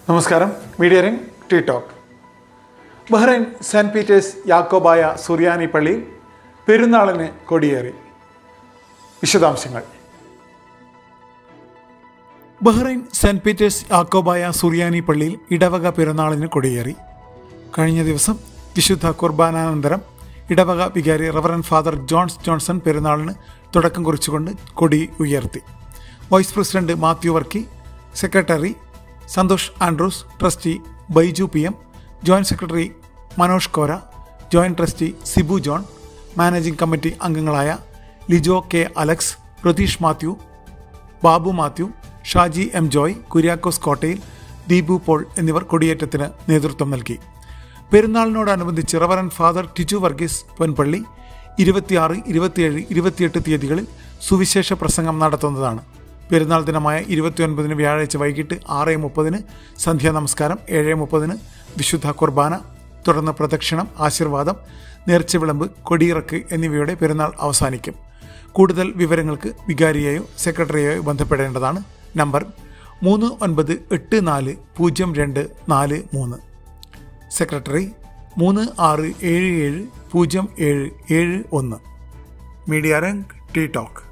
നമസ്കാരം media ring T talk Bahrain Saint Peter's യാക്കോബായ സുറിയാനി പള്ളിയിൽ പെരുന്നാളിന് കൊടിയേറി വിശദാംശങ്ങൾ ബഹ്റൈൻ സെൻറ്റ് പീറ്റേഴ്സ് യാക്കോബായ സുറിയാനി പള്ളിയിൽ ഇടവക പെരുന്നാളിന് കൊടിയേറി കഴിഞ്ഞ ദിവസം വിശുദ്ധ കുർബാനാനന്തരം ഇടവക വികാരി റവറൻ ഫാദർ ജോൺസ് ജോൺസൺ പെരുന്നാളിന് തുടക്കം കുറിച്ചുകൊണ്ട് കൊടി ഉയർത്തി vice president Mathew Varkey secretary Santhosh Andrews trustee Baiju P M joint secretary Manoj Kora joint trustee Sibu John managing committee അംഗങ്ങളായ ലിജോ കെ അലക്സ് പ്രതീഷ് മാത്യു ബാബു മാത്യു ഷാജി എം ജോയ് കുര്യാക്കോസ് കോട്ടയിൽ ദീപു പോൾ എന്നിവർ കൊടിയേറ്റത്തിന് നേതൃത്വം നൽകി പെരുന്നാളിനോടനുബന്ധിച്ച് റവറൻ ഫാദർ ടിജു വർഗീസ് പൊൻപള്ളി ഇരുപത്തിയാറ് ഇരുപത്തിയേഴ് ഇരുപത്തിയെട്ട് തീയതികളിൽ സുവിശേഷ പ്രസംഗം നടത്തുന്നതാണ് പെരുന്നാൾ ദിനമായ ഇരുപത്തിയൊൻപതിന് വ്യാഴാഴ്ച വൈകിട്ട് ആറ് മുപ്പതിന് സന്ധ്യാ നമസ്കാരം ഏഴ് മുപ്പതിന് വിശുദ്ധ കുർബാന തുടർന്ന് പ്രദക്ഷിണം ആശീർവാദം നേർച്ചവിളമ്പ് കൊടിയിറക്ക് എന്നിവയോടെ പെരുന്നാൾ അവസാനിക്കും കൂടുതൽ വിവരങ്ങൾക്ക് വികാരിയെയോ സെക്രട്ടറിയെയോ ബന്ധപ്പെടേണ്ടതാണ് നമ്പർ മൂന്ന് ഒൻപത് എട്ട് നാല് പൂജ്യം രണ്ട് നാല് മൂന്ന് സെക്രട്ടറി മൂന്ന് ആറ് ഏഴ് ഏഴ് പൂജ്യം ഏഴ് ഏഴ് ഒന്ന് മീഡിയ രംഗ് ടി ടോക്ക്